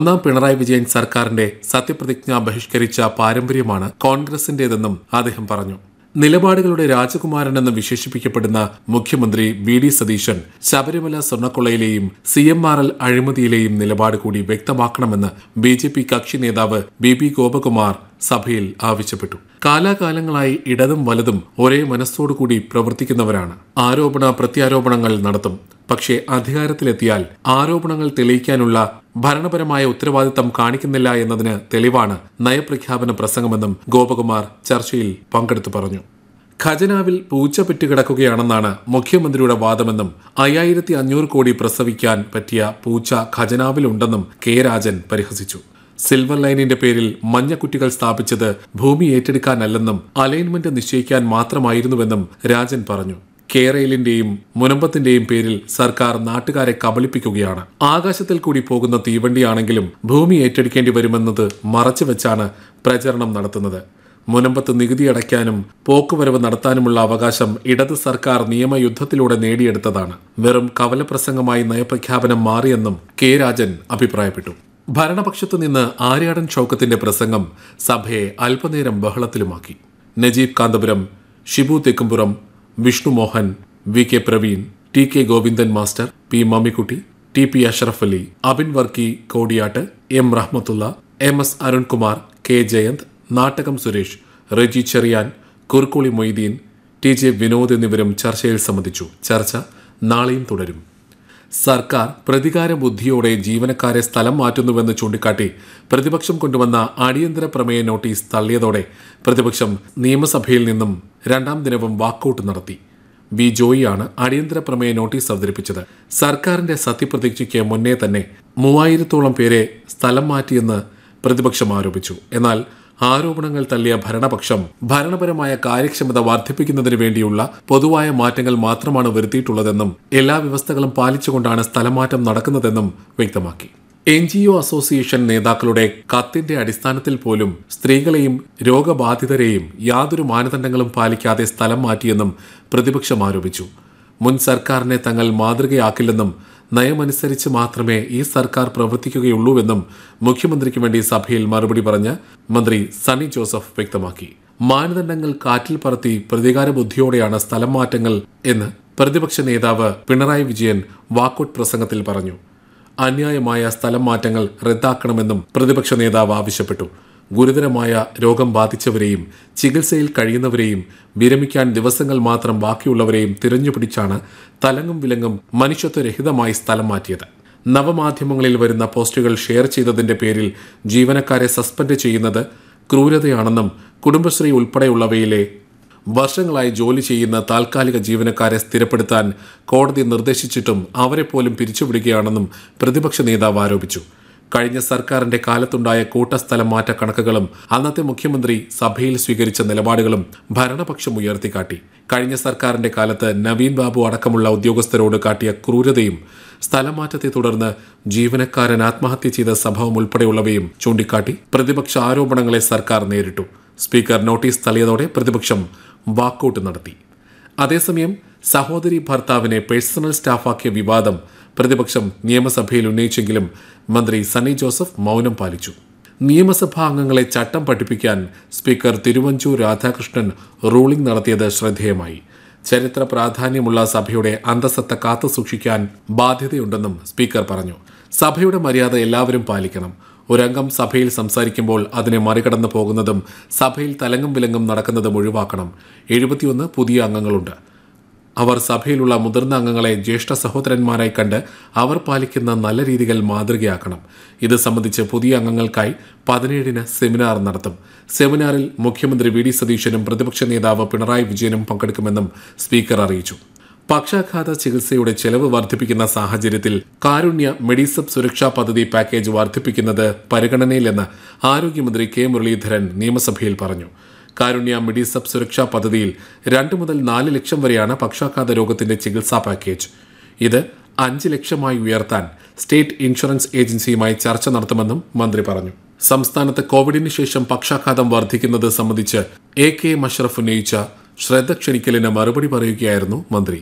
ഒന്നാം പിണറായി വിജയൻ സർക്കാരിന്റെ സത്യപ്രതിജ്ഞ ബഹിഷ്കരിച്ച പാരമ്പര്യമാണ് കോൺഗ്രസിന്റേതെന്നും അദ്ദേഹം പറഞ്ഞു നിലപാടുകളുടെ രാജകുമാരനെന്ന് വിശേഷിപ്പിക്കപ്പെടുന്ന മുഖ്യമന്ത്രി വി ഡി സതീശൻ ശബരിമല സ്വർണ്ണക്കൊള്ളയിലെയും സി എം ആർ എൽ അഴിമതിയിലെയും നിലപാട് കൂടി വ്യക്തമാക്കണമെന്ന് ബി ജെ പി കക്ഷി നേതാവ് ബി ബി ഗോപകുമാർ സഭയിൽ ആവശ്യപ്പെട്ടു കാലാകാലങ്ങളായി ഇടതും വലതും ഒരേ മനസ്സോടുകൂടി പ്രവർത്തിക്കുന്നവരാണ് ആരോപണ പ്രത്യാരോപണങ്ങൾ നടത്തും പക്ഷേ അധികാരത്തിലെത്തിയാൽ ആരോപണങ്ങൾ തെളിയിക്കാനുള്ള ഭരണപരമായ ഉത്തരവാദിത്തം കാണിക്കുന്നില്ല എന്നതിന് തെളിവാണ് നയപ്രഖ്യാപന പ്രസംഗമെന്നും ഗോപകുമാർ ചർച്ചയിൽ പങ്കെടുത്തു പറഞ്ഞു ഖജനാവിൽ പൂച്ച പെറ്റുകിടക്കുകയാണെന്നാണ് മുഖ്യമന്ത്രിയുടെ വാദമെന്നും അയ്യായിരത്തി അഞ്ഞൂറ് കോടി പ്രസവിക്കാൻ പറ്റിയ പൂച്ച ഖജനാവിലുണ്ടെന്നും കെ രാജൻ പരിഹസിച്ചു സിൽവർ ലൈനിന്റെ പേരിൽ മഞ്ഞക്കുറ്റികൾ സ്ഥാപിച്ചത് ഭൂമി ഏറ്റെടുക്കാനല്ലെന്നും അലൈൻമെന്റ് നിശ്ചയിക്കാൻ മാത്രമായിരുന്നുവെന്നും രാജൻ പറഞ്ഞു കേരളിന്റെയും മുനമ്പത്തിന്റെയും പേരിൽ സർക്കാർ നാട്ടുകാരെ കബളിപ്പിക്കുകയാണ് ആകാശത്തിൽ കൂടി പോകുന്ന തീവണ്ടിയാണെങ്കിലും ഭൂമി ഏറ്റെടുക്കേണ്ടി വരുമെന്നത് മറച്ചുവെച്ചാണ് പ്രചരണം നടത്തുന്നത് മുനമ്പത്ത് നികുതി അടയ്ക്കാനും പോക്കുവരവ് നടത്താനുമുള്ള അവകാശം ഇടത് സർക്കാർ നിയമയുദ്ധത്തിലൂടെ നേടിയെടുത്തതാണ് വെറും കവലപ്രസംഗമായി നയപ്രഖ്യാപനം മാറിയെന്നും കെ രാജൻ അഭിപ്രായപ്പെട്ടു ഭരണപക്ഷത്തു നിന്ന് ആര്യാടൻ ഷൌക്കത്തിന്റെ പ്രസംഗം സഭയെ അല്പനേരം ബഹളത്തിലുമാക്കി Najeeb Kanthapuram Shibu Thekkumpuram Vishnu Mohan V K Praveen T K Govindan master P Mammikutty T P Ashraf Ali Abin Varkey Kodiyattu M Rahmathulla M S Arunkumar K Jayanth Nattakam Suresh Reji Cherian Kurkkuli Moideen T J Vinod എന്നിവരും ചർച്ചയിൽ സംബന്ധിച്ചു ചർച്ച നാളെയും തുടരും സർക്കാർ പ്രതികാര ബുദ്ധിയോടെ ജീവനക്കാരെ സ്ഥലം മാറ്റുന്നുവെന്ന് ചൂണ്ടിക്കാട്ടി പ്രതിപക്ഷം കൊണ്ടുവന്ന അടിയന്തര പ്രമേയ നോട്ടീസ് തള്ളിയതോടെ പ്രതിപക്ഷം നിയമസഭയിൽ നിന്നും രണ്ടാം ദിനവും വാക്കൌട്ട് നടത്തി വി ജോയിയാണ് അടിയന്തര പ്രമേയ നോട്ടീസ് അവതരിപ്പിച്ചത് സർക്കാരിന്റെ സത്യപ്രതിജ്ഞയ്ക്ക് മുന്നേ തന്നെ മൂവായിരത്തോളം പേരെ സ്ഥലം മാറ്റിയെന്ന് പ്രതിപക്ഷം ആരോപിച്ചു എന്നാൽ ആരോപണങ്ങൾ തള്ളിയ ഭരണപക്ഷം ഭരണപരമായ കാര്യക്ഷമത വർദ്ധിപ്പിക്കുന്നതിന് വേണ്ടിയുള്ള പൊതുവായ മാറ്റങ്ങൾ മാത്രമാണ് വരുത്തിയിട്ടുള്ളതെന്നും എല്ലാ വ്യവസ്ഥകളും പാലിച്ചുകൊണ്ടാണ് സ്ഥലമാറ്റം നടക്കുന്നതെന്നും വ്യക്തമാക്കി എൻ ജി ഒ അസോസിയേഷൻ നേതാക്കളുടെ കത്തിന്റെ അടിസ്ഥാനത്തിൽ പോലും സ്ത്രീകളെയും രോഗബാധിതരെയും യാതൊരു മാനദണ്ഡങ്ങളും പാലിക്കാതെ സ്ഥലം മാറ്റിയെന്നും പ്രതിപക്ഷം ആരോപിച്ചു മുൻ സർക്കാരിനെ തങ്ങൾ മാതൃകയാക്കില്ലെന്നും നയമനുസരിച്ച് മാത്രമേ ഈ സർക്കാർ പ്രവർത്തിക്കുകയുള്ളൂവെന്നും മുഖ്യമന്ത്രിക്ക് വേണ്ടി സഭയിൽ മറുപടി പറഞ്ഞ് മന്ത്രി സണ്ണി ജോസഫ് വ്യക്തമാക്കി മാനദണ്ഡങ്ങൾ കാറ്റിൽ പറത്തി പ്രതികാര ബുദ്ധിയോടെയാണ് സ്ഥലം മാറ്റങ്ങൾ എന്ന് പ്രതിപക്ഷ നേതാവ് പിണറായി വിജയൻ വാക്കൌട്ട് പ്രസംഗത്തിൽ പറഞ്ഞു അന്യായമായ സ്ഥലം മാറ്റങ്ങൾ റദ്ദാക്കണമെന്നും പ്രതിപക്ഷ നേതാവ് ആവശ്യപ്പെട്ടു ഗുരുതരമായ രോഗം ബാധിച്ചവരെയും ചികിത്സയിൽ കഴിയുന്നവരെയും വിരമിക്കാൻ ദിവസങ്ങൾ മാത്രം ബാക്കിയുള്ളവരെയും തിരഞ്ഞുപിടിച്ചാണ് തലങ്ങും വിലങ്ങും മനുഷ്യത്വരഹിതമായി സ്ഥലം മാറ്റിയത് നവമാധ്യമങ്ങളിൽ വരുന്ന പോസ്റ്റുകൾ ഷെയർ ചെയ്തതിന്റെ പേരിൽ ജീവനക്കാരെ സസ്പെൻഡ് ചെയ്യുന്നത് ക്രൂരതയാണെന്നും കുടുംബശ്രീ ഉൾപ്പെടെയുള്ളവയിലെ വർഷങ്ങളായി ജോലി ചെയ്യുന്ന താൽക്കാലിക ജീവനക്കാരെ സ്ഥിരപ്പെടുത്താൻ കോടതി നിർദ്ദേശിച്ചിട്ടും അവരെ പോലും പിരിച്ചുവിടുകയാണെന്നും പ്രതിപക്ഷ നേതാവ് ആരോപിച്ചു കഴിഞ്ഞ സർക്കാരിന്റെ കാലത്തുണ്ടായ കൂട്ടസ്ഥലം മാറ്റ കണക്കുകളും അന്നത്തെ മുഖ്യമന്ത്രി സഭയിൽ സ്വീകരിച്ച നിലപാടുകളും ഭരണപക്ഷം ഉയർത്തിക്കാട്ടി കഴിഞ്ഞ സർക്കാരിന്റെ കാലത്ത് നവീൻ ബാബു അടക്കമുള്ള ഉദ്യോഗസ്ഥരോട് കാട്ടിയ ക്രൂരതയും സ്ഥലമാറ്റത്തെ തുടർന്ന് ജീവനക്കാരൻ ആത്മഹത്യ ചെയ്ത സംഭവം ഉൾപ്പെടെയുള്ളവയും ചൂണ്ടിക്കാട്ടി പ്രതിപക്ഷ ആരോപണങ്ങളെ സർക്കാർ നേരിട്ടു സ്പീക്കർ നോട്ടീസ് തള്ളിയതോടെ പ്രതിപക്ഷം വാക്കൌട്ട് നടത്തി അതേസമയം സഹോദരി ഭർത്താവിനെ പേഴ്സണൽ സ്റ്റാഫാക്കിയ വിവാദം പ്രതിപക്ഷം നിയമസഭയിൽ ഉന്നയിച്ചെങ്കിലും മന്ത്രി സണ്ണി ജോസഫ് മൗനം പാലിച്ചു നിയമസഭാ അംഗങ്ങളെ ചട്ടം പഠിപ്പിക്കാൻ സ്പീക്കർ തിരുവഞ്ചൂർ രാധാകൃഷ്ണൻ റൂളിംഗ് നടത്തിയത് ശ്രദ്ധേയമായി ചരിത്ര പ്രാധാന്യമുള്ള സഭയുടെ അന്തസത്ത കാത്തുസൂക്ഷിക്കാൻ ബാധ്യതയുണ്ടെന്നും സ്പീക്കർ പറഞ്ഞു സഭയുടെ മര്യാദ എല്ലാവരും പാലിക്കണം ഒരംഗം സഭയിൽ സംസാരിക്കുമ്പോൾ അതിനെ മറികടന്നു പോകുന്നതും സഭയിൽ തലങ്ങും വിലങ്ങും നടക്കുന്നതും ഒഴിവാക്കണം എഴുപത്തിയൊന്ന് പുതിയ അംഗങ്ങളുണ്ട് അവർ സഭയിലുള്ള മുതിർന്ന അംഗങ്ങളെ ജ്യേഷ്ഠ സഹോദരന്മാരായി കണ്ട് അവർ പാലിക്കുന്ന നല്ല രീതികൾ മാതൃകയാക്കണം ഇത് സംബന്ധിച്ച് പുതിയ അംഗങ്ങൾക്കായി പതിനേഴിന് സെമിനാർ നടത്തും സെമിനാറിൽ മുഖ്യമന്ത്രി വി ഡി സതീശനും പ്രതിപക്ഷ നേതാവ് പിണറായി വിജയനും പങ്കെടുക്കുമെന്നും സ്പീക്കർ അറിയിച്ചു പക്ഷാഘാത ചികിത്സയുടെ ചെലവ് വർദ്ധിപ്പിക്കുന്ന സാഹചര്യത്തിൽ കാരുണ്യ മെഡിസബ് സുരക്ഷാ പദ്ധതി പാക്കേജ് വർദ്ധിപ്പിക്കുന്നത് പരിഗണനയിലെന്ന് ആരോഗ്യമന്ത്രി കെ മുരളീധരൻ നിയമസഭയിൽ പറഞ്ഞു കാരുണ്യ മെഡിസബ് സുരക്ഷാ പദ്ധതിയിൽ രണ്ട് മുതൽ നാല് ലക്ഷം വരെയാണ് പക്ഷാഘാത രോഗത്തിന്റെ ചികിത്സാ പാക്കേജ് ഇത് അഞ്ച് ലക്ഷമായി ഉയർത്താൻ സ്റ്റേറ്റ് ഇൻഷുറൻസ് ഏജൻസിയുമായി ചർച്ച നടത്തുമെന്നും മന്ത്രി പറഞ്ഞു സംസ്ഥാനത്ത് കോവിഡിന് ശേഷം പക്ഷാഘാതം വർദ്ധിക്കുന്നത് സംബന്ധിച്ച് എ കെ മഷറഫ് ഉന്നയിച്ച ശ്രദ്ധ ക്ഷണിക്കലിന് മറുപടി പറയുകയായിരുന്നു മന്ത്രി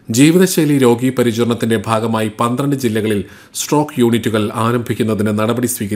ജീവിതശൈലി രോഗി പരിചരണത്തിന്റെ ഭാഗമായി പന്ത്രണ്ട് ജില്ലകളിൽ സ്ട്രോക്ക് യൂണിറ്റുകൾ ആരംഭിക്കുന്നതിന് നടപടി സ്വീകരിച്ചു